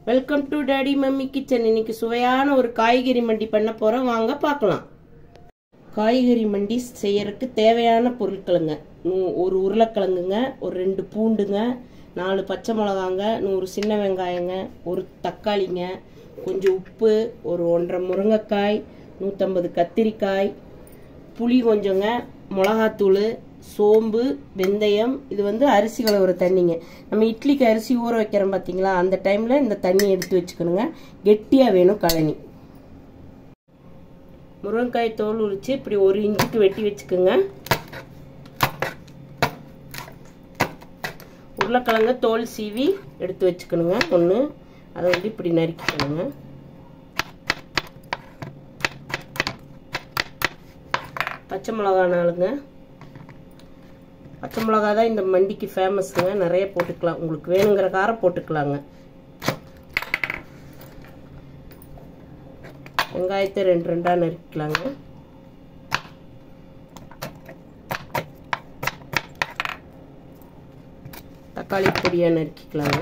welcome to daddy mummy kitchen இன்னைக்கு சுவையான ஒரு காய்கறி மண்டி பண்ண போறோம் வாங்க பார்க்கலாம் காய்கறி மண்டி செய்யறதுக்கு தேவையான பொருட்களுங்க நூ- ஒரு உருளைக்கிழங்குங்க ஒரு ரெண்டு பூண்டுங்க நாலு பச்சை மிளகாங்க நூறு சின்ன வெங்காயங்க ஒரு தக்காளிங்க கொஞ்சம் உப்பு ஒரு ஒன்றரை முருங்கைக்காய் நூற்றம்பது கத்திரிக்காய் புளி கொஞ்சங்க மிளகாத்தூள் சோம்பு வெந்தயம் இது வந்து அரிசி கலவுற தண்ணிங்க நம்ம இட்லிக்கு அரிசி ஊற வைக்கிறோம் பார்த்தீங்களா அந்த டைமில் இந்த தண்ணி எடுத்து வச்சுக்கணுங்க கெட்டியாக வேணும் கழனி முருங்கைக்காய் தோல் உரிச்சு இப்படி ஒரு இன்ச்சுக்கு வெட்டி வச்சுக்கோங்க உருளைக்கிழங்க தோல் சீவி எடுத்து வச்சுக்கணுங்க ஒன்று அதை வந்து இப்படி நறுக்கிக்கணுங்க பச்சை மிளகா நாளுங்க பச்சை மிளகா தான் இந்த மண்டிக்கு ஃபேமஸுங்க நிறைய போட்டுக்கலாம் உங்களுக்கு வேணுங்கிற காரம் போட்டுக்கலாங்க வெங்காயத்தை ரெண்டு ரெண்டாக நறுக்கலாங்க தக்காளி பொடியாக நறுக்கிக்கலாங்க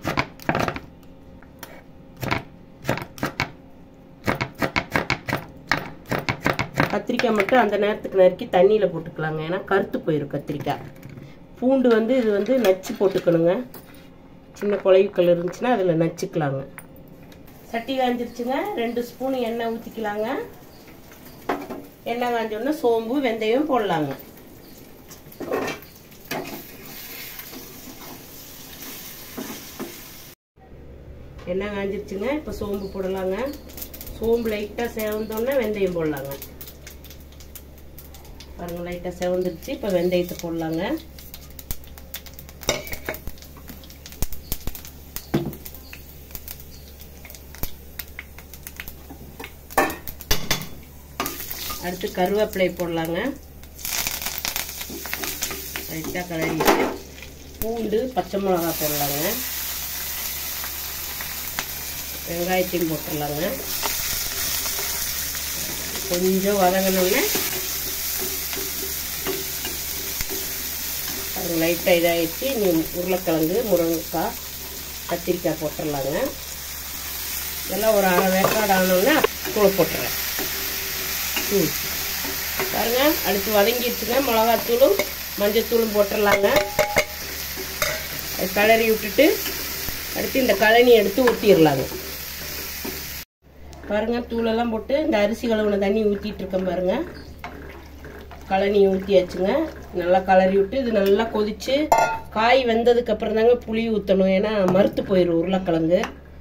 கத்திரிக்காய் மட்டும் அந்த நேரத்துக்கு நறுக்கி தண்ணியில் போட்டுக்கலாங்க ஏன்னா கருத்து போயிடும் கத்திரிக்காய் பூண்டு வந்து இது வந்து நச்சு போட்டுக்கணுங்க சின்ன குழவிக்கல் இருந்துச்சுன்னா அதில் நச்சுக்கலாங்க சட்டி காஞ்சிருச்சுங்க ரெண்டு ஸ்பூன் எண்ணெய் ஊற்றிக்கலாங்க எண்ணெய் காஞ்சோடனே சோம்பு வெந்தயம் போடலாங்க எண்ணெய் காஞ்சிருச்சுங்க இப்போ சோம்பு போடலாங்க சோம்பு லைட்டாக செவந்தோடனே வெந்தயம் போடலாங்க பாருங்க லைட்டாக செவந்துருச்சு இப்போ வெந்தயத்தை போடலாங்க அடுத்து கருவேப்பிலை போடலாங்க லைட்டாக கலரிட்டு பூண்டு பச்சை மிளகா போடலாங்க வெங்காயத்தையும் போட்டுடலாங்க கொஞ்சம் வதங்கினோடனே அது லைட்டாக இதாகிடுச்சு நீ உருளைக்கிழங்கு முருங்கைக்காய் கத்திரிக்காய் போட்டுடலாங்க இதெல்லாம் ஒரு அரை வேக்காடு ஆனோடனே தூள் போட்டுறேன் ம் பாருங்க அடுத்து வதங்கிடுச்சுங்க மிளகாத்தூளும் மஞ்சத்தூளும் போட்டுடலாங்க அது கலரி விட்டுட்டு அடுத்து இந்த கழனி எடுத்து ஊற்றிடலாங்க பாருங்க தூளெல்லாம் போட்டு இந்த அரிசி கழுவுன தண்ணி ஊற்றிட்டு இருக்கேன் பாருங்க கழனி ஊற்றியாச்சுங்க நல்லா கலரி விட்டு இது நல்லா கொதிச்சு காய் வெந்ததுக்கு அப்புறம் தாங்க புளி ஊற்றணும் ஏன்னா மறுத்து போயிடும் உருளைக்கிழங்கு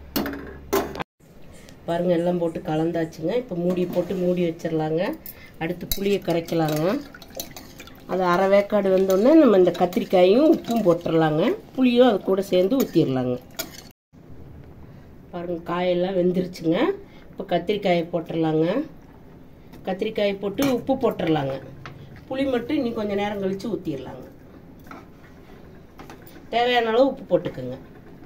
பாருங்க எல்லாம் போட்டு கலந்தாச்சுங்க இப்போ மூடி போட்டு மூடி வச்சிடலாங்க அடுத்து புளியை கரைக்கலாங்க அது அரை வேக்காடு வந்தோடனே நம்ம இந்த கத்திரிக்காயும் உப்பும் போட்டுடலாங்க புளியும் அது கூட சேர்ந்து ஊற்றிடலாங்க பாருங்க காயெல்லாம் வெந்துருச்சுங்க இப்போ கத்திரிக்காயை போட்டுடலாங்க கத்திரிக்காயை போட்டு உப்பு போட்டுடலாங்க புளி மட்டும் இன்னும் கொஞ்சம் நேரம் கழித்து ஊற்றிடலாங்க தேவையான அளவு உப்பு போட்டுக்கோங்க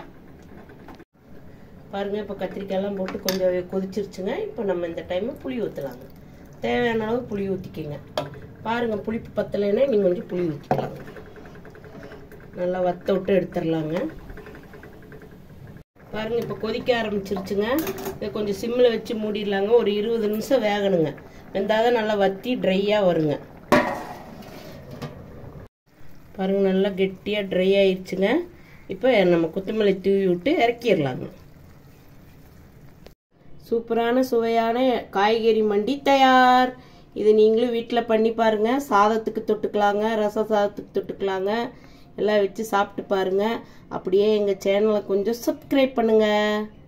பாருங்க இப்போ கத்திரிக்காயெல்லாம் போட்டு கொஞ்சம் கொதிச்சிருச்சுங்க இப்போ நம்ம இந்த டைம் புளி ஊற்றலாங்க தேவையான அளவு புளி ஊற்றிக்கிங்க பாருங்க புளிப்பு பத்தலைன்னா நீங்கள் கொஞ்சம் புளி ஊற்றிக்கலாங்க நல்லா வத்த விட்டு எடுத்துடலாங்க பாருங்க இப்போ கொதிக்க ஆரம்பிச்சிருச்சுங்க இதை கொஞ்சம் சிம்மில் வச்சு மூடிடலாங்க ஒரு இருபது நிமிஷம் வேகணுங்க வெந்தாதான் நல்லா வத்தி ட்ரையாக வருங்க பாருங்க நல்லா கெட்டியாக ட்ரை ஆயிடுச்சுங்க இப்போ நம்ம கொத்தமல்லி தூவி விட்டு இறக்கிடலாங்க சூப்பரான சுவையான காய்கறி மண்டி தயார் இது நீங்களும் வீட்டில் பண்ணி பாருங்க சாதத்துக்கு தொட்டுக்கலாங்க ரச சாதத்துக்கு தொட்டுக்கலாங்க எல்லாம் வச்சு சாப்பிட்டு பாருங்க அப்படியே எங்கள் சேனலை கொஞ்சம் சப்ஸ்கிரைப் பண்ணுங்க